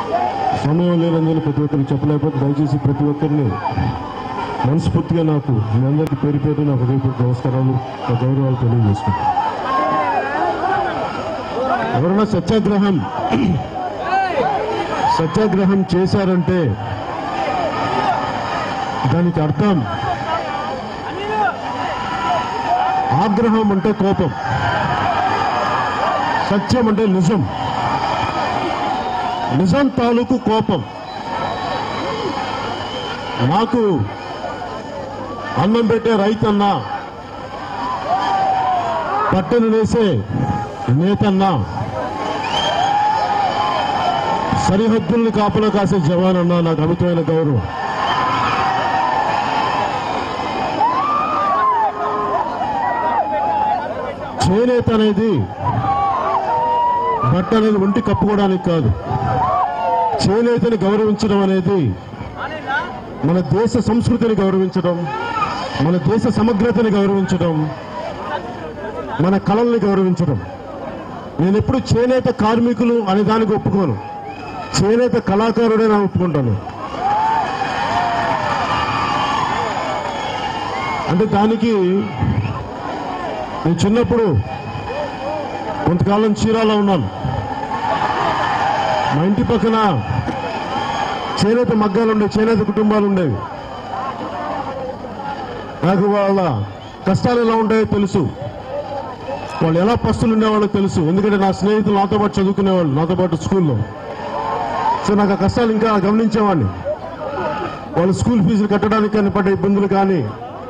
సమయం లేనందున ప్రతి ఒక్కరికి చెప్పలేకపోతే దయచేసి ప్రతి ఒక్కరిని మనస్ఫూర్తిగా నాకు మీ అందరికీ పేరు పేరు నాకు హృదయపూర్వక నమస్కారాలు నా గౌరవాలు తెలియజేసుకుంటాను ఎవరైనా సత్యాగ్రహం సత్యాగ్రహం చేశారంటే దానికి అర్థం ఆగ్రహం అంటే కోపం సత్యం అంటే నిజం నిజం తాలూకు కోపం నాకు అన్నం పెట్టే రైతన్నా పట్టను వేసే నేతన్నా సరిహద్దుల్ని కాపలా కాసే జవాన్ అన్నా నాకు అమితమైన గౌరవం చేనేత అనేది బట్ట అనేది ఒంటి కప్పుకోవడానికి కాదు చేనేతని గౌరవించడం అనేది మన దేశ సంస్కృతిని గౌరవించడం మన దేశ సమగ్రతని గౌరవించడం మన కళల్ని గౌరవించడం నేను ఎప్పుడు చేనేత కార్మికులు అనే దానికి ఒప్పుకోను చేనేత కళాకారుడే నా ఒప్పుకుంటాను అంటే దానికి నేను చిన్నప్పుడు కొంతకాలం చీరాలో ఉన్నాను మా ఇంటి పక్కన చేనేత మగ్గాలు ఉండేవి చేనేత కుటుంబాలు ఉండేవి నాకు వాళ్ళ కష్టాలు ఎలా ఉంటాయో తెలుసు వాళ్ళు ఎలా పస్తులు ఉండేవాళ్ళో తెలుసు ఎందుకంటే నా స్నేహితులు నాతో పాటు చదువుకునేవాళ్ళు నాతో పాటు స్కూల్లో సో నాకు ఆ కష్టాలు ఇంకా గమనించేవాడిని వాళ్ళు స్కూల్ ఫీజులు కట్టడానికి కానీ పడ్డ ఇబ్బందులు కానీ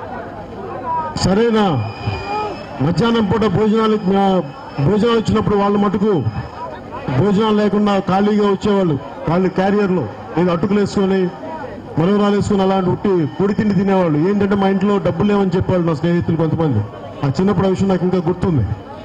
సరైన మధ్యాహ్నం పూట భోజనాలు భోజనాలు ఇచ్చినప్పుడు వాళ్ళు మటుకు భోజనాలు లేకుండా ఖాళీగా వచ్చేవాళ్ళు వాళ్ళు క్యారియర్లు ఏదో అటుకులు వేసుకొని మనవరాలు వేసుకొని అలాంటి ఉట్టి పొడి తిండి తినేవాళ్ళు ఏంటంటే మా ఇంట్లో డబ్బులు లేవని చెప్పేవాళ్ళు నా స్నేహితులు కొంతమంది ఆ చిన్నప్పుడు ఆ విషయం నాకు ఇంకా గుర్తుంది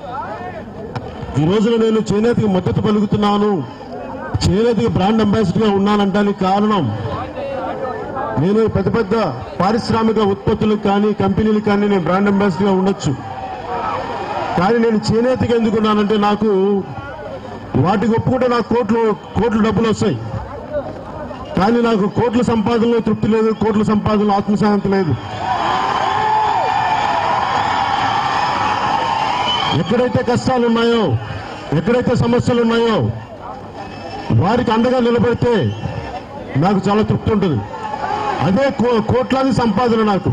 ఈ రోజున నేను చేనేతకి మద్దతు పలుకుతున్నాను చేనేతకి బ్రాండ్ అంబాసిడర్గా ఉన్నానంటానికి కారణం నేను పెద్ద పెద్ద పారిశ్రామిక ఉత్పత్తులకు కానీ కంపెనీలకు కానీ నేను బ్రాండ్ అంబాసిడర్గా ఉండొచ్చు కానీ నేను చేనేతకి ఎందుకున్నానంటే నాకు వాటికి ఒప్పుకుంటే నాకు కోట్లు కోట్లు డబ్బులు వస్తాయి కానీ నాకు కోట్ల సంపాదనలో తృప్తి లేదు కోట్ల సంపాదనలో ఆత్మశాంతి లేదు ఎక్కడైతే కష్టాలు ఉన్నాయో ఎక్కడైతే సమస్యలు ఉన్నాయో వారికి అండగా నిలబడితే నాకు చాలా తృప్తి ఉంటుంది అదే కో- కోట్లాది సంపాదన నాకు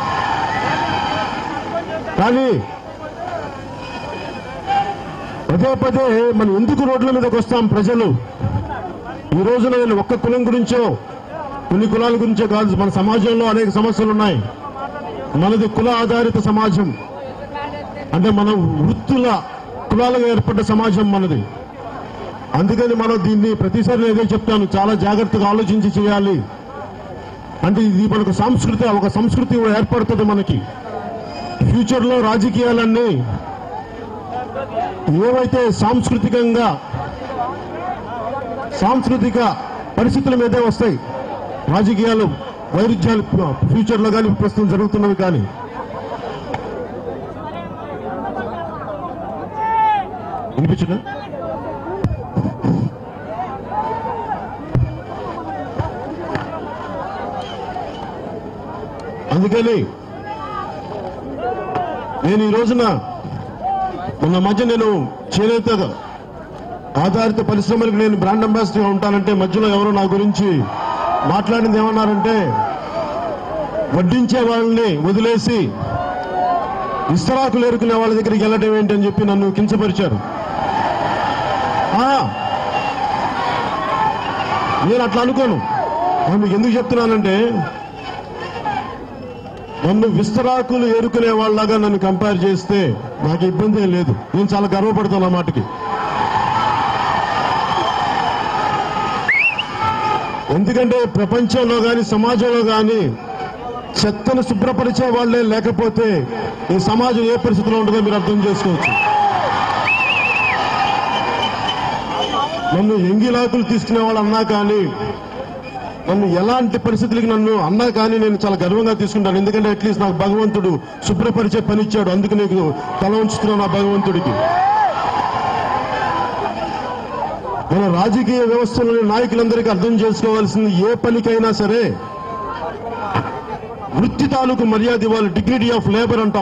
కానీ పదే పదే మనం ఎందుకు రోడ్ల మీదకి వస్తాం ప్రజలు ఈ రోజున నేను ఒక్క కులం గురించో కొన్ని కులాల గురించో కాదు మన సమాజంలో అనేక సమస్యలు ఉన్నాయి మనది కుల ఆధారిత సమాజం అంటే మన వృత్తుల కులాలుగా ఏర్పడ్డ సమాజం మనది అందుకని మనం దీన్ని ప్రతిసారి నేను ఇదే చెప్తాను చాలా జాగ్రత్తగా ఆలోచించి చేయాలి అంటే ఇది మనకు సంస్కృతి ఒక సంస్కృతి ఏర్పడుతుంది మనకి ఫ్యూచర్ లో రాజకీయాలన్నీ ఏవైతే సాంస్కృతికంగా సాంస్కృతిక పరిస్థితుల మీదే వస్తాయి రాజకీయాలు వైరుధ్యాలు ఫ్యూచర్ లో కానీ ప్రస్తుతం జరుగుతున్నవి కానీ వినిపించడా అందుకని నేను ఈ రోజున మొన్న మధ్య నేను చేనేత ఆధారిత పరిశ్రమలకు నేను బ్రాండ్ అంబాసిడర్గా ఉంటానంటే మధ్యలో ఎవరో నా గురించి మాట్లాడింది ఏమన్నారంటే వడ్డించే వాళ్ళని వదిలేసి ఇస్తరాకులు ఏరుకునే వాళ్ళ దగ్గరికి వెళ్ళడం ఏంటి అని చెప్పి నన్ను కించపరిచారు ఆ, నేను అట్లా అనుకోను నేను మీకు ఎందుకు చెప్తున్నానంటే నన్ను విస్తరాకులు ఏరుకునే వాళ్ళగా నన్ను కంపేర్ చేస్తే నాకు ఇబ్బంది ఏం లేదు నేను చాలా గర్వపడతాను ఆ మాటకి ఎందుకంటే ప్రపంచంలో కానీ సమాజంలో కానీ చెత్తను శుభ్రపరిచే వాళ్ళే లేకపోతే ఈ సమాజం ఏ పరిస్థితిలో ఉంటుందో మీరు అర్థం చేసుకోవచ్చు నన్ను ఎంగిలాకులు తీసుకునే వాళ్ళు అన్నా కానీ నన్ను ఎలాంటి పరిస్థితులకి నన్ను అన్నా కానీ నేను చాలా గర్వంగా తీసుకుంటాను ఎందుకంటే అట్లీస్ట్ నాకు భగవంతుడు శుభ్రపరిచే పని ఇచ్చాడు అందుకు నీకు తల ఉంచుతున్నాను ఆ భగవంతుడికి మన రాజకీయ వ్యవస్థలోని నాయకులందరికీ అర్థం చేసుకోవాల్సింది ఏ పనికైనా సరే వృత్తి తాలూకు మర్యాద ఇవ్వాలి డిగ్నిటీ ఆఫ్ లేబర్ అంటాం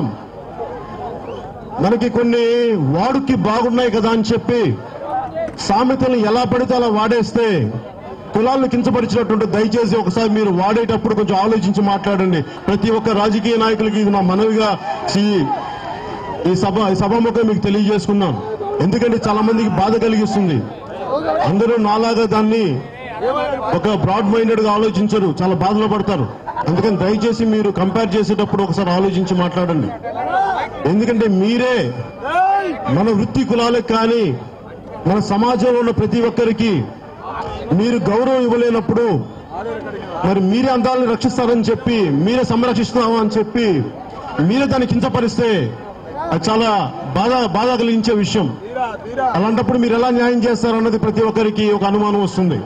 మనకి కొన్ని వాడుకి బాగున్నాయి కదా అని చెప్పి సామెతలను ఎలా పడితే అలా వాడేస్తే కులాలను కించపరిచినట్టుంటే దయచేసి ఒకసారి మీరు వాడేటప్పుడు కొంచెం ఆలోచించి మాట్లాడండి ప్రతి ఒక్క రాజకీయ నాయకులకి ఇది నా మనవిగా ఈ- ఈ సభ ఈ సభాముఖం మీకు తెలియజేసుకున్నాను ఎందుకంటే చాలా మందికి బాధ కలిగిస్తుంది అందరూ నాలాగా దాన్ని ఒక బ్రాడ్ మైండెడ్ గా ఆలోచించరు చాలా బాధలో పడతారు అందుకని దయచేసి మీరు కంపేర్ చేసేటప్పుడు ఒకసారి ఆలోచించి మాట్లాడండి ఎందుకంటే మీరే మన వృత్తి కులాలకు కానీ మన సమాజంలో ఉన్న ప్రతి ఒక్కరికి మీరు గౌరవం ఇవ్వలేనప్పుడు మరి మీరే అందాలను రక్షిస్తారని చెప్పి మీరే సంరక్షిస్తున్నామని అని చెప్పి మీరే దాన్ని కించపరిస్తే అది చాలా బాధ బాధ కలిగించే విషయం అలాంటప్పుడు మీరు ఎలా న్యాయం చేస్తారన్నది ప్రతి ఒక్కరికి ఒక అనుమానం వస్తుంది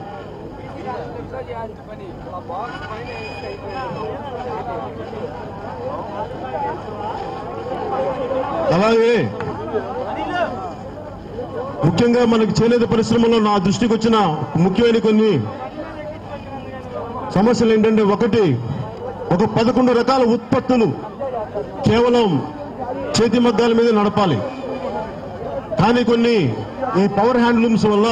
అలాగే ముఖ్యంగా మనకి చేనేత పరిశ్రమలో నా దృష్టికి వచ్చిన ముఖ్యమైన కొన్ని సమస్యలు ఏంటంటే ఒకటి ఒక పదకొండు రకాల ఉత్పత్తులు కేవలం చేతి మగ్గాల మీద నడపాలి కానీ కొన్ని ఈ పవర్ హ్యాండ్లూమ్స్ వల్ల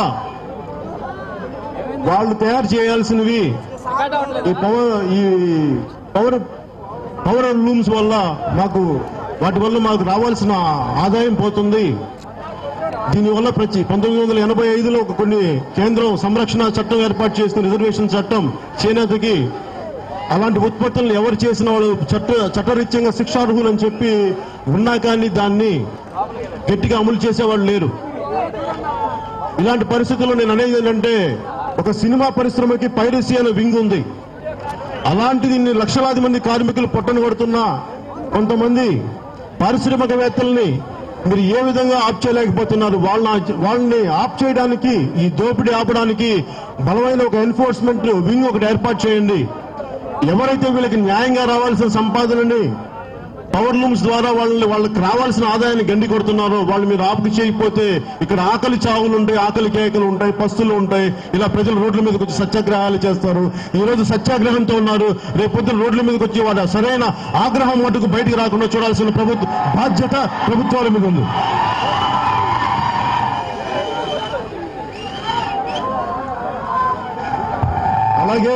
వాళ్ళు తయారు చేయాల్సినవి ఈ పవర్ ఈ పవర్ పవర్ లూమ్స్ వల్ల మాకు వాటి వల్ల మాకు రావాల్సిన ఆదాయం పోతుంది దీనివల్ల ప్రతి పంతొమ్మిది వందల ఎనభై ఐదులో ఒక కొన్ని కేంద్రం సంరక్షణ చట్టం ఏర్పాటు చేసిన రిజర్వేషన్ చట్టం చేనేతకి అలాంటి ఉత్పత్తులను ఎవరు చేసిన వాళ్ళు చట్ట చట్టరీత్యంగా శిక్షార్హులు అని చెప్పి ఉన్నా కానీ దాన్ని గట్టిగా అమలు చేసేవాళ్ళు లేరు ఇలాంటి పరిస్థితుల్లో నేను అనేది ఏంటంటే ఒక సినిమా పరిశ్రమకి పైరసీ అనే వింగ్ ఉంది అలాంటిది ఇన్ని లక్షలాది మంది కార్మికులు పొట్టను కొడుతున్న కొంతమంది పారిశ్రామికవేత్తల్ని మీరు ఏ విధంగా ఆప్ చేయలేకపోతున్నారు వాళ్ళని వాళ్ళని ఆప్ చేయడానికి ఈ దోపిడీ ఆపడానికి బలమైన ఒక ఎన్ఫోర్స్మెంట్ వింగ్ ఒకటి ఏర్పాటు చేయండి ఎవరైతే వీళ్ళకి న్యాయంగా రావాల్సిన సంపాదనని పవర్ లూమ్స్ ద్వారా వాళ్ళని వాళ్ళకి రావాల్సిన ఆదాయాన్ని గండి కొడుతున్నారో వాళ్ళు మీరు ఆపుకు చేయకపోతే ఇక్కడ ఆకలి చావులు ఉంటాయి ఆకలి కేకలు ఉంటాయి పస్తులు ఉంటాయి ఇలా ప్రజలు రోడ్ల మీదకి వచ్చి సత్యాగ్రహాలు చేస్తారు ఈ రోజు సత్యాగ్రహంతో ఉన్నారు రేపొద్దున రోడ్ల మీదకి వచ్చి వాళ్ళ సరైన ఆగ్రహం మటుకు బయటికి రాకుండా చూడాల్సిన ప్రభుత్వ బాధ్యత ప్రభుత్వాల మీద ఉంది అలాగే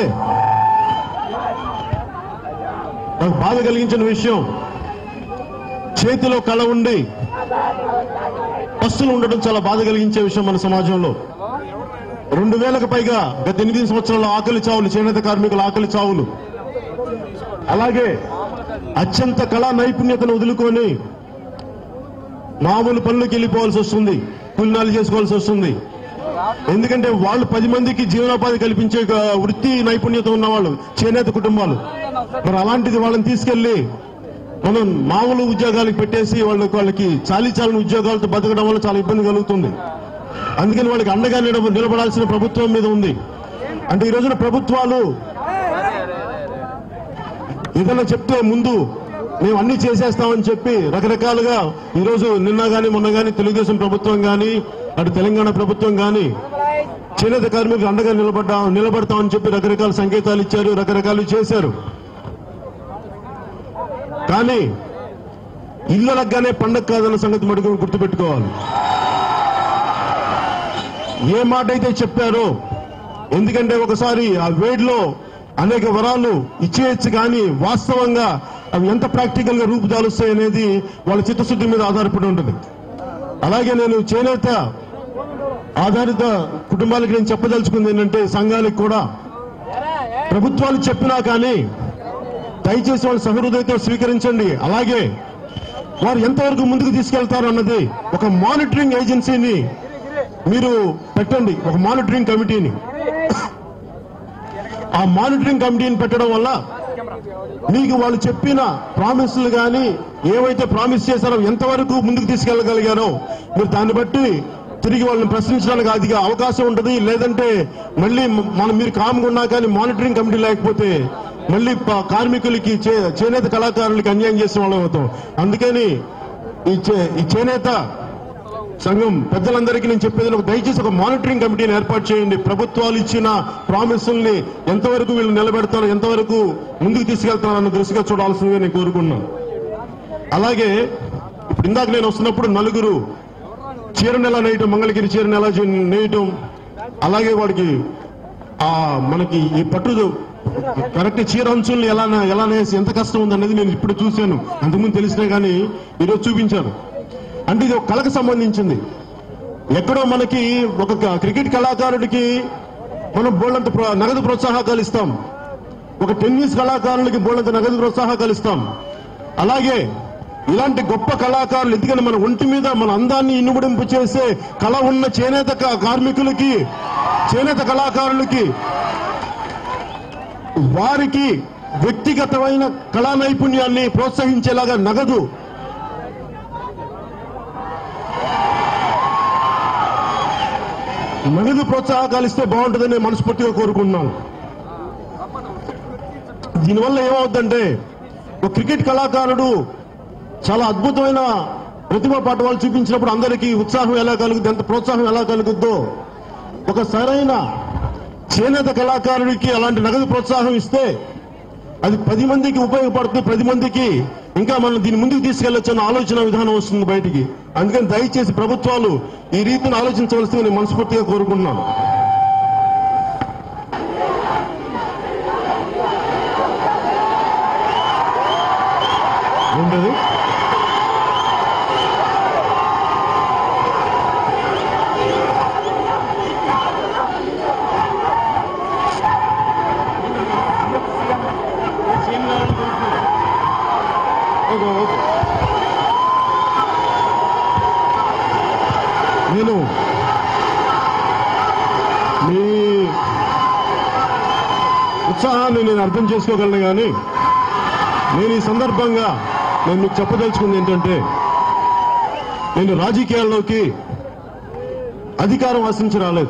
నాకు బాధ కలిగించిన విషయం చేతిలో కళ ఉండి పస్తులు ఉండడం చాలా బాధ కలిగించే విషయం మన సమాజంలో రెండు వేలకు పైగా గత ఎనిమిది సంవత్సరాల ఆకలి చావులు చేనేత కార్మికుల ఆకలి చావులు అలాగే అత్యంత కళా నైపుణ్యతను వదులుకొని మామూలు పనులకు వెళ్ళిపోవాల్సి వస్తుంది కూలినాలు చేసుకోవాల్సి వస్తుంది ఎందుకంటే వాళ్ళు పది మందికి జీవనోపాధి కల్పించే ఒక వృత్తి నైపుణ్యత ఉన్నవాళ్ళు చేనేత కుటుంబాలు మరి అలాంటిది వాళ్ళని తీసుకెళ్లి మనం మామూలు ఉద్యోగాలకు పెట్టేసి వాళ్ళకి వాళ్ళకి చాలీ చాలని ఉద్యోగాలతో బతకడం వల్ల చాలా ఇబ్బంది కలుగుతుంది అందుకని వాళ్ళకి అండగా నిలబ- నిలబడాల్సిన ప్రభుత్వం మీద ఉంది అంటే ఈ రోజున ప్రభుత్వాలు ఏదైనా చెప్తే ముందు మేము అన్ని చేసేస్తామని చెప్పి రకరకాలుగా ఈరోజు నిన్న గాని మొన్న గాని తెలుగుదేశం ప్రభుత్వం గాని అటు తెలంగాణ ప్రభుత్వం గాని చేనేత కార్మికులు అండగా నిలబడ్డా నిలబడతామని చెప్పి రకరకాల సంకేతాలు ఇచ్చారు రకరకాలు చేశారు కానీ ఇళ్ళలగ్గానే పండగ కాదన్న సంగతి మటుకు గుర్తుపెట్టుకోవాలి ఏ మాట అయితే చెప్పారో ఎందుకంటే ఒకసారి ఆ వేడిలో అనేక వరాలు ఇచ్చేయచ్చు కానీ వాస్తవంగా అవి ఎంత ప్రాక్టికల్ గా రూపుదాలుస్తాయి అనేది వాళ్ళ చిత్తశుద్ధి మీద ఆధారపడి ఉంటుంది అలాగే నేను చేనేత ఆధారిత కుటుంబాలకి నేను చెప్పదలుచుకుంది ఏంటంటే సంఘాలకు కూడా ప్రభుత్వాలు చెప్పినా కానీ దయచేసి వాళ్ళు సహృదయతో స్వీకరించండి అలాగే వారు ఎంతవరకు ముందుకు తీసుకెళ్తారు అన్నది ఒక మానిటరింగ్ ఏజెన్సీని మీరు పెట్టండి ఒక మానిటరింగ్ కమిటీని ఆ మానిటరింగ్ కమిటీని పెట్టడం వల్ల మీకు వాళ్ళు చెప్పిన ప్రామిస్లు కానీ ఏవైతే ప్రామిస్ చేశారో ఎంతవరకు ముందుకు తీసుకెళ్లగలిగారో మీరు దాన్ని బట్టి తిరిగి వాళ్ళని ప్రశ్నించడానికి అది అవకాశం ఉంటుంది లేదంటే మళ్ళీ మనం మీరు కామ్గా ఉన్నా కానీ మానిటరింగ్ కమిటీ లేకపోతే మళ్ళీ ప- కార్మికులకి చే- చేనేత కళాకారులకి అన్యాయం చేసిన వాళ్ళం అవుతాం అందుకని ఈ చే- ఈ చేనేత సంఘం పెద్దలందరికీ నేను చెప్పేది ఒక దయచేసి ఒక మానిటరింగ్ కమిటీని ఏర్పాటు చేయండి ప్రభుత్వాలు ఇచ్చిన ప్రామిసుల్ని ఎంతవరకు వీళ్ళు నిలబెడతారో ఎంతవరకు ముందుకు తీసుకెళ్తారో అన్న దృష్టిగా చూడాల్సిందిగా నేను కోరుకున్నాను అలాగే ఇప్పుడు ఇందాక నేను వస్తున్నప్పుడు నలుగురు చీర నెల నేయటం మంగళగిరి చీర నెల చే- నేయటం అలాగే వాడికి ఆ మనకి ఈ పట్టు కరెక్ట్ చీర అంచుల్ని ఎలా ఎలా నేసి ఎంత కష్టం ఉందనేది నేను ఇప్పుడు చూశాను అంతకుముందు తెలిసినా కానీ ఈరోజు చూపించాను అంటే ఇది ఒక కళకు సంబంధించింది ఎక్కడో మనకి ఒక క- క్రికెట్ కళాకారుడికి మనం బోళ్ళంత ప్ర- నగదు ప్రోత్సాహకాలు ఇస్తాం ఒక టెన్నిస్ కళాకారులకి బోళ్ళంత నగదు ప్రోత్సాహకాలు ఇస్తాం అలాగే ఇలాంటి గొప్ప కళాకారులు ఎందుకంటే మన ఒంటి మీద మన అందాన్ని ఇనుముడింపు చేసే కళ ఉన్న చేనేత క- కార్మికులకి చేనేత కళాకారులకి వారికి వ్యక్తిగతమైన కళా నైపుణ్యాన్ని ప్రోత్సహించేలాగా నగదు నగదు ప్రోత్సాహకాలు ఇస్తే బాగుంటుందని మనస్ఫూర్తిగా కోరుకుంటున్నాను దీనివల్ల ఏమవుద్దంటే ఒక క్రికెట్ కళాకారుడు చాలా అద్భుతమైన ప్రతిభా పాఠవాలు చూపించినప్పుడు అందరికీ ఉత్సాహం ఎలా కలుగుద్ది ఎంత ప్రోత్సాహం ఎలా కలుగుద్దో ఒక సరైన చేనేత కళాకారుడికి అలాంటి నగదు ప్రోత్సాహం ఇస్తే అది పది మందికి ఉపయోగపడుతుంది పది మందికి ఇంకా మనం దీన్ని ముందుకు తీసుకెళ్లొచ్చు అన్న ఆలోచన విధానం వస్తుంది బయటికి అందుకని దయచేసి ప్రభుత్వాలు ఈ రీతిని ఆలోచించవలసింది నేను మనస్ఫూర్తిగా కోరుకుంటున్నాను ఏంటది ఓకే, ఓకే. నేను మీ ఉత్సాహాన్ని నేను అర్థం చేసుకోగలను కానీ నేను ఈ సందర్భంగా నేను మీకు చెప్పదలుచుకుంది ఏంటంటే నేను రాజకీయాల్లోకి అధికారం ఆశించి రాలేదు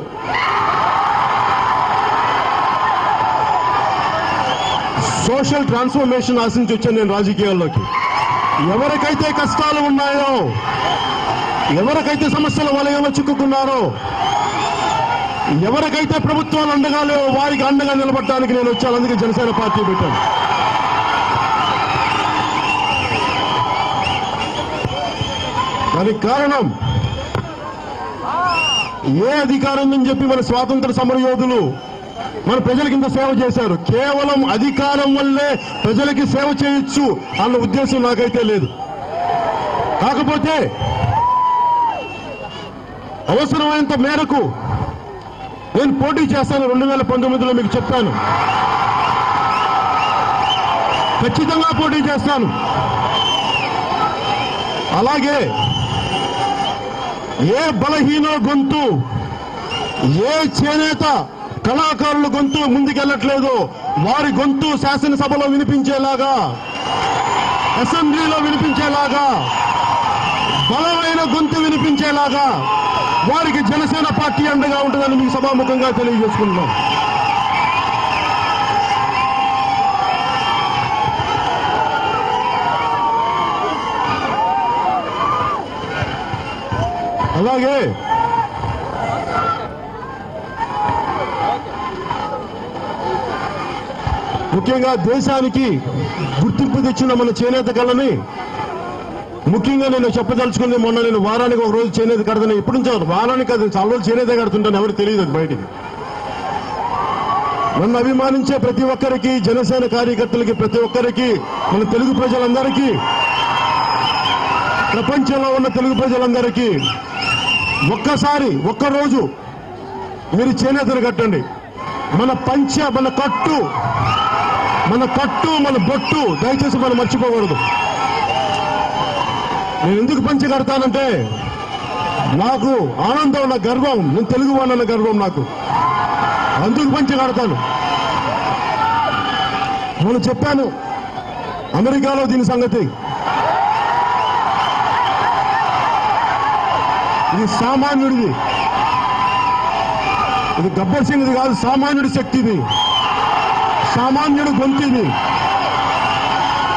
సోషల్ ట్రాన్స్ఫర్మేషన్ ఆశించి వచ్చాను నేను రాజకీయాల్లోకి ఎవరికైతే కష్టాలు ఉన్నాయో ఎవరికైతే సమస్యల వలయంలో చిక్కుకున్నారో ఎవరికైతే ప్రభుత్వాలు అండగా లేవో వారికి అండగా నిలబడటానికి నేను వచ్చాను అందుకే జనసేన పార్టీ పెట్టాను దానికి కారణం ఏ అధికారం ఉందని చెప్పి మన స్వాతంత్ర సమరయోధులు మన ప్రజలకు ఇంత సేవ చేశారు కేవలం అధికారం వల్లే ప్రజలకి సేవ చేయొచ్చు అన్న ఉద్దేశం నాకైతే లేదు కాకపోతే అవసరమైనంత మేరకు నేను పోటీ చేస్తాను రెండు వేల పంతొమ్మిదిలో మీకు చెప్పాను ఖచ్చితంగా పోటీ చేస్తాను అలాగే ఏ బలహీన గొంతు ఏ చేనేత కళాకారుల గొంతు ముందుకెళ్ళట్లేదు వారి గొంతు శాసనసభలో వినిపించేలాగా అసెంబ్లీలో వినిపించేలాగా బలమైన గొంతు వినిపించేలాగా వారికి జనసేన పార్టీ అండగా ఉంటుందని మీకు సభాముఖంగా తెలియజేసుకుంటున్నాం అలాగే ముఖ్యంగా దేశానికి గుర్తింపు తెచ్చిన మన చేనేత కళని ముఖ్యంగా నేను చెప్పదలుచుకుంది మొన్న నేను వారానికి ఒక రోజు చేనేత కడతాను ఎప్పుడు నుంచో వారానికి కాదు చాలా రోజులు చేనేత కడుతుంటాను ఎవరికి తెలియదు అది బయటికి నన్ను అభిమానించే ప్రతి ఒక్కరికి జనసేన కార్యకర్తలకి ప్రతి ఒక్కరికి మన తెలుగు ప్రజలందరికీ ప్రపంచంలో ఉన్న తెలుగు ప్రజలందరికీ ఒక్కసారి ఒక్కరోజు మీరు చేనేతను కట్టండి మన పంచ మన కట్టు మన కట్టు మన బొట్టు దయచేసి మనం మర్చిపోకూడదు నేను ఎందుకు పంచి కడతానంటే నాకు ఆనందం నా గర్వం నేను తెలుగు వాడిన గర్వం నాకు అందుకు పంచి కడతాను నేను చెప్పాను అమెరికాలో దీని సంగతి ఇది సామాన్యుడిది ఇది గబ్బర్ సింగ్ ఇది కాదు సామాన్యుడి శక్తి ఇది సామాన్యుడి గొంతు ఇది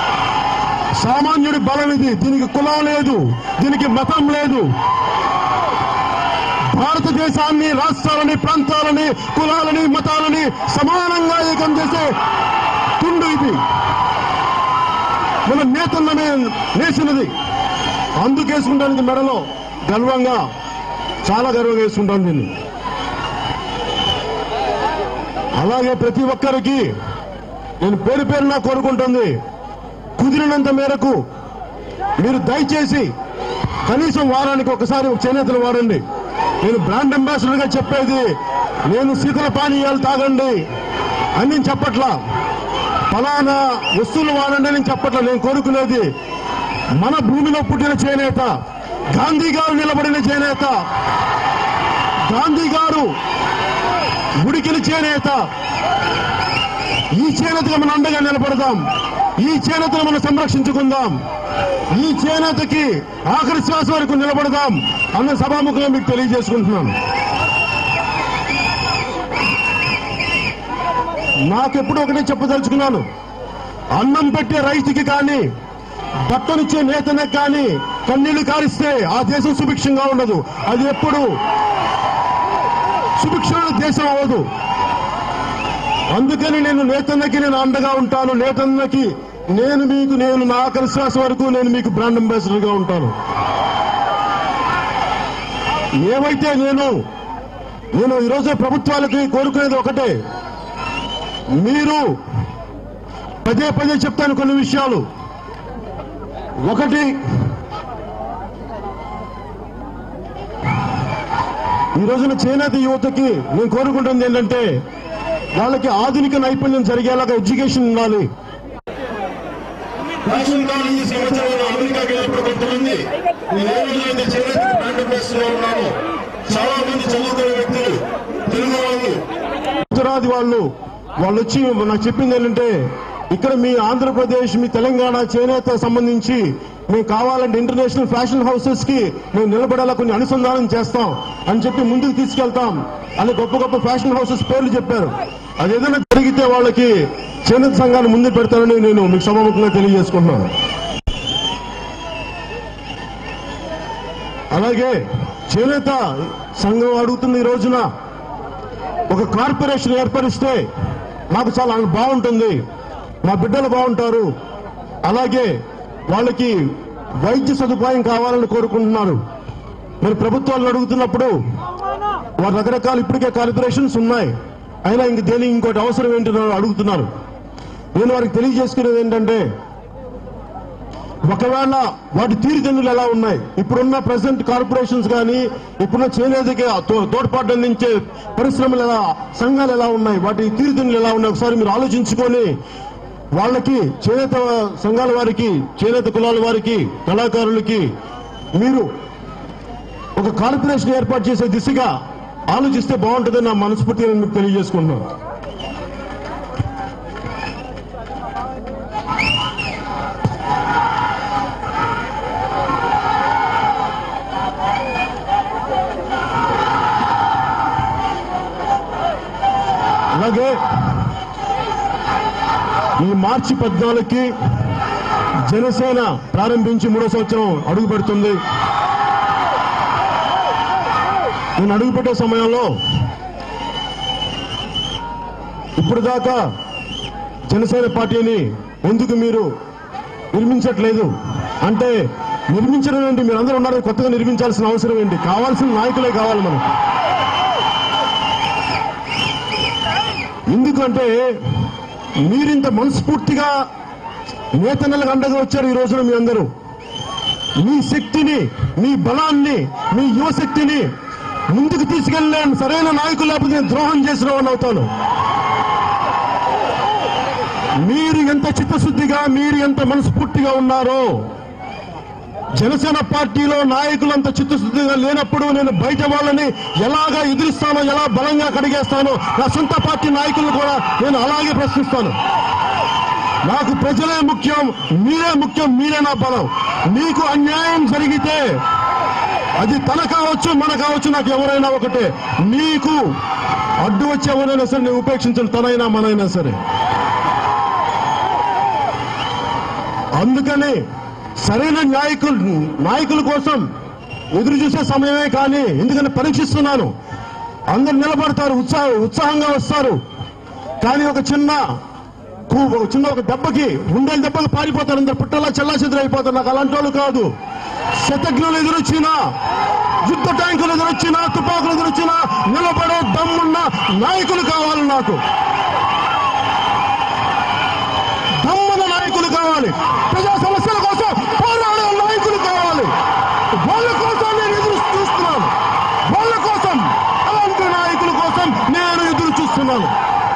సామాన్యుడి బలం ఇది దీనికి కులం లేదు దీనికి మతం లేదు భారతదేశాన్ని రాష్ట్రాలని ప్రాంతాలని కులాలని మతాలని సమానంగా ఏకం చేసే తుండు ఇది మన నేతన్నమే నేసినది అందుకేసుకుంటానికి మెడలో గర్వంగా చాలా గర్వంగా వేసుకుంటాను దీన్ని అలాగే ప్రతి ఒక్కరికి నేను పేరు పేరున కోరుకుంటుంది కుదిరినంత మేరకు మీరు దయచేసి కనీసం వారానికి ఒకసారి ఒక చేనేతలు వాడండి నేను బ్రాండ్ అంబాసిడర్ గా చెప్పేది నేను శీతల పానీయాలు తాగండి అని నేను చెప్పట్లా ఫలానా వస్తువులు వాడండి అని చెప్పట్లా నేను కోరుకునేది మన భూమిలో పుట్టిన చేనేత గాంధీ గారు నిలబడిన చేనేత గాంధీ గారు ఉడికిన చేనేత ఈ చేనేతగా మనం అండగా నిలబడదాం ఈ చేనేతను మనం సంరక్షించుకుందాం ఈ చేనేతకి ఆఖరి శ్వాస వరకు నిలబడదాం అన్న సభాముఖంగా మీకు తెలియజేసుకుంటున్నాను నాకెప్పుడు ఒకటే చెప్పదలుచుకున్నాను అన్నం పెట్టే రైతుకి కానీ బట్టనిచ్చే నేతనకి కానీ కన్నీళ్లు కారిస్తే ఆ దేశం సుభిక్షంగా ఉండదు అది ఎప్పుడు సుభిక్షమైన దేశం అవ్వదు అందుకని నేను నేతన్నకి నేను అండగా ఉంటాను నేతన్నకి నేను మీకు నేను నా ఆఖరి శ్వాస వరకు నేను మీకు బ్రాండ్ అంబాసిడర్ గా ఉంటాను ఏమైతే నేను నేను ఈరోజు ప్రభుత్వాలకి కోరుకునేది ఒకటే మీరు పదే పదే చెప్తాను కొన్ని విషయాలు ఒకటి ఈ రోజున చేనేత యువతకి నేను కోరుకుంటుంది ఏంటంటే వాళ్ళకి ఆధునిక నైపుణ్యం జరిగేలాగా ఎడ్యుకేషన్ ఉండాలి ఫ్యాషన్ కాలేజీ సంవత్సరాలు అమెరికాకి వెళ్ళినప్పుడు కొంతమంది నేను ఏ రోజులైతే చేనేత బ్రాండ్ అంబాసిడర్ లో ఉన్నాను చాలా మంది చదువుకునే వ్యక్తులు తెలుగు వాళ్ళు ఉత్తరాది వాళ్ళు వాళ్ళు వచ్చి నాకు చెప్పింది ఏంటంటే ఇక్కడ మీ ఆంధ్రప్రదేశ్ మీ తెలంగాణ చేనేత సంబంధించి మేము కావాలంటే ఇంటర్నేషనల్ ఫ్యాషన్ హౌసెస్ కి మేము నిలబడేలా కొన్ని అనుసంధానం చేస్తాం అని చెప్పి ముందుకు తీసుకెళ్తాం అని గొప్ప గొప్ప ఫ్యాషన్ హౌసెస్ పేర్లు చెప్పారు అది ఏదైనా జరిగితే వాళ్ళకి చేనేత సంఘాన్ని ముందు పెడతానని నేను మీకు సభాముఖంగా తెలియజేసుకుంటున్నాను అలాగే చేనేత సంఘం అడుగుతున్న ఈ రోజున ఒక కార్పొరేషన్ ఏర్పరిస్తే మాకు చాలా బాగుంటుంది మా బిడ్డలు బాగుంటారు అలాగే వాళ్ళకి వైద్య సదుపాయం కావాలని కోరుకుంటున్నారు మరి ప్రభుత్వాలను అడుగుతున్నప్పుడు వారి రకరకాల ఇప్పటికే కార్పొరేషన్స్ ఉన్నాయి అయినా ఇంక దేనికి ఇంకోటి అవసరం ఏంటో అడుగుతున్నారు నేను వారికి తెలియజేసుకునేది ఏంటంటే ఒకవేళ వాటి తీరుదన్నులు ఎలా ఉన్నాయి ఇప్పుడున్న ప్రెసెంట్ కార్పొరేషన్స్ కానీ ఇప్పుడున్న చేనేతకి తో- తోడ్పాటు అందించే పరిశ్రమలు ఎలా సంఘాలు ఎలా ఉన్నాయి వాటి తీరుదన్నులు ఎలా ఉన్నాయి ఒకసారి మీరు ఆలోచించుకొని వాళ్ళకి చేనేత సంఘాల వారికి చేనేత కులాల వారికి కళాకారులకి మీరు ఒక కార్పొరేషన్ ఏర్పాటు చేసే దిశగా ఆలోచిస్తే బాగుంటుందని నా మనస్ఫూర్తిగా నేను మీకు తెలియజేసుకుంటున్నాను అలాగే ఈ మార్చి పద్నాలుగుకి జనసేన ప్రారంభించి మూడో సంవత్సరం అడుగు పెడుతుంది నేను అడుగు పెట్టే సమయంలో ఇప్పుడు దాకా జనసేన పార్టీని ఎందుకు మీరు నిర్మించట్లేదు అంటే నిర్మించడం ఏంటి మీరు అందరూ ఉన్నారు కొత్తగా నిర్మించాల్సిన అవసరం ఏంటి కావాల్సిన నాయకులే కావాలి మనం ఎందుకంటే మీరింత మనస్ఫూర్తిగా నేతన్నలకు అండగా వచ్చారు ఈ రోజున మీ అందరూ మీ శక్తిని మీ బలాన్ని మీ యువశక్తిని ముందుకు తీసుకెళ్ళే సరైన నాయకులు లేకపోతే నేను ద్రోహం చేసిన వాడిని అవుతాను మీరు ఎంత చిత్తశుద్ధిగా మీరు ఎంత మనస్ఫూర్తిగా ఉన్నారో జనసేన పార్టీలో నాయకులు అంత చిత్తశుద్ధిగా లేనప్పుడు నేను బయట వాళ్ళని ఎలాగా ఎదిరిస్తానో ఎలా బలంగా కడిగేస్తానో నా సొంత పార్టీ నాయకులను కూడా నేను అలాగే ప్రశ్నిస్తాను నాకు ప్రజలే ముఖ్యం మీరే ముఖ్యం మీరే నా బలం మీకు అన్యాయం జరిగితే అది తన కావచ్చు మన కావచ్చు నాకు ఎవరైనా ఒకటే మీకు అడ్డు వచ్చి ఎవరైనా సరే నేను ఉపేక్షించను తనైనా మనైనా సరే అందుకని సరైన నాయకులు నాయకుల కోసం ఎదురు చూసే సమయమే కానీ ఎందుకని పరీక్షిస్తున్నాను అందరు నిలబడతారు ఉత్సాహ ఉత్సాహంగా వస్తారు కానీ ఒక చిన్న కూ- ఒక చిన్న ఒక దెబ్బకి ఉండేల దెబ్బకి పారిపోతారు అందరు పుట్టలా చెల్లా అయిపోతారు నాకు అలాంటి వాళ్ళు కాదు శతజ్ఞులు ఎదురొచ్చినా యుద్ధ ట్యాంకులు ఎదురొచ్చినా తుపాకులు ఎదురొచ్చినా నిలబడే దమ్మున్న నాయకులు కావాలి నాకు దమ్మున్న నాయకులు కావాలి ప్రజా సమస్యల కోసం పోరాడే నాయకులు కావాలి వాళ్ళ కోసం నేను ఎదురు చూస్తున్నాను వాళ్ళ కోసం అలాంటి నాయకుల కోసం నేను ఎదురు చూస్తున్నాను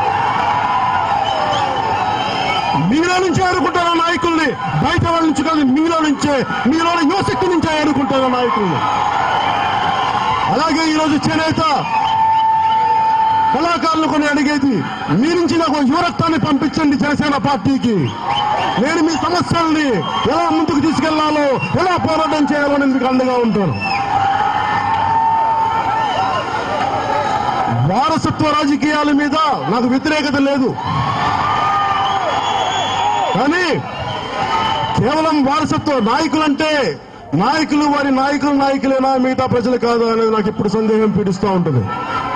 మీలో నుంచే ఎన్నుకుంటాను నాయకుల్ని బయట వాళ్ళ నుంచి కాదు మీలో నుంచే మీలో యువశక్తి నుంచే ఎన్నుకుంటాను నాయకుల్ని అలాగే ఈరోజు చేనేత కళాకారులు కొన్ని అడిగేది మీ నుంచి నాకు యువరక్తాన్ని పంపించండి జనసేన పార్టీకి నేను మీ సమస్యల్ని ఎలా ముందుకు తీసుకెళ్లాలో ఎలా పోరాటం చేయాలో నేను మీకు అండగా ఉంటాను వారసత్వ రాజకీయాల మీద నాకు వ్యతిరేకత లేదు కానీ కేవలం వారసత్వ నాయకులంటే నాయకులు వారి నాయకులు నాయకులేనా మిగతా ప్రజలు కాదు అనేది నాకు ఇప్పుడు సందేహం పీడిస్తూ ఉంటుంది